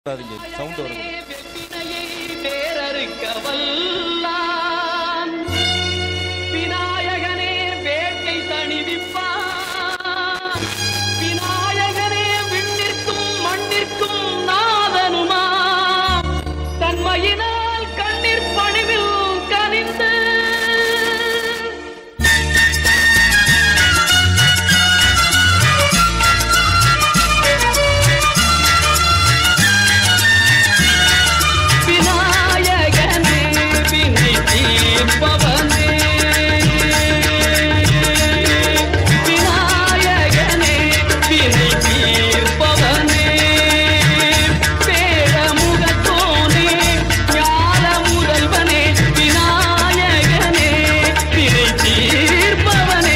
கூடாதீங்க sound வரக்கூடாது வெப்பினையை வேரறுக்க வல்லான். விநாயகனே வேட்கை தணிவிப்பான். விநாயகனே விண்ணிற்கும் மண்ணிற்கும் நாதனுமா தன்மையினால் கண்ணீர் பணிவில் கனிந்து விநாயகனே வினை தீர்ப்பவனே விநாயகனே வினை தீர்ப்பவனே பேரமுகத்தோனே ஞான முதல்வனே விநாயகனே வினை தீர்ப்பவனே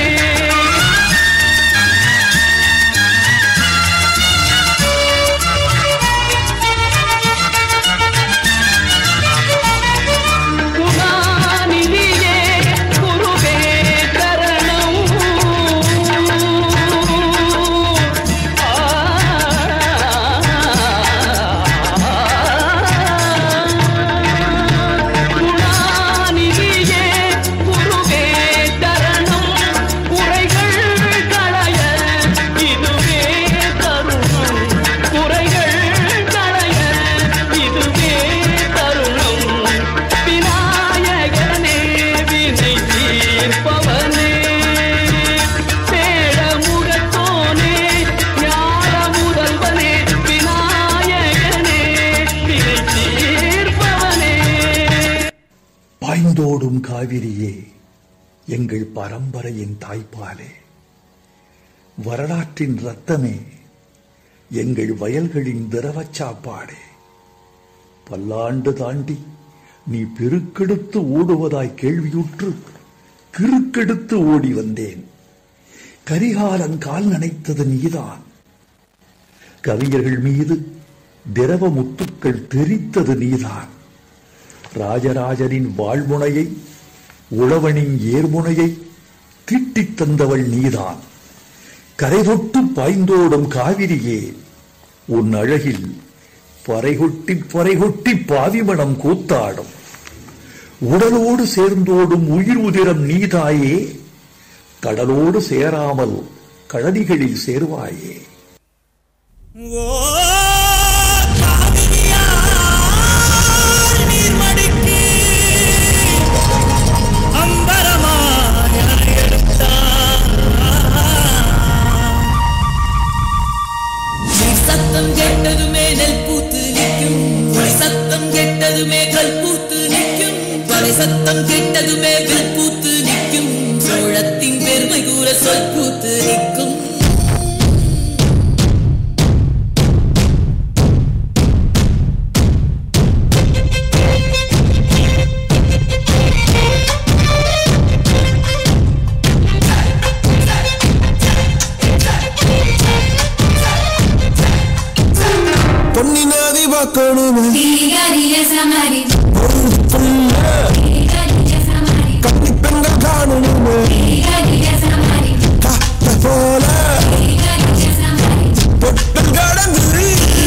குணாநிதியே குருவே கரணம் குணாநிதியே குருவே கரணம் குறைகள் களைய இதுவே தருணம் குறைகள் களைய இதுவே தருணம் விநாயகனே வினை தீர்ப்பவனே பேடமுகத்தோனே ஞான முதல்வனே விநாயகனே வினை தீர்ப்பவனே பாய்ந்தோடும் காவிரியே எங்கள் பரம்பரையின் தாய்ப்பாலே வரலாற்றின் ரத்தமே எங்கள் வயல்களின் திரவச் சாப்பாடே பல்லாண்டு தாண்டி நீ பெருக்கெடுத்து ஓடுவதாய் கேள்வியுற்று கிறுக்கெடுத்து ஓடி வந்தேன் கரிகாலன் நனைத்தது நீதான் கவிஞர்கள் மீது திரவ முத்துக்கள் தெரித்தது நீதான் ராஜராஜனின் வாழ்முனையை உழவனின் ஏர்முனையை திட்டித் தந்தவள் நீதான் கரைதொட்டு பாய்ந்தோடும் காவிரியே உன் அழகில் பறைகொட்டி பறைகொட்டி பாவிமணம் கூத்தாடும் உடலோடு சேர்ந்தோடும் உயிர் உதிரம் நீதாயே கடலோடு சேராமல் கழனிகளில் சேர்வாயே ஓ காவிரியார் நீர்மடிக்கு அம்பரமாய் எடுத்தார் நீர் சத்தம் கேட்டதுமே நெல் பூத்து நிற்கும் மழை சத்தம் கேட்டதுமே கல் பூத்து நிற்கும் வலை சத்தம் கேட்டதுமே வில் பூத்து நிற்கும் சோழத்தின் பெருமை கூற சொல் பூத்து நிற்கும் பொன்னி நதி பார்க்கணுமே Digaria Samari. Digaria Samari. கன்னி பெண்கள் காணணுமே Digaria Samari. காத்த போல Digaria Samari. பொட்டல் கடந்து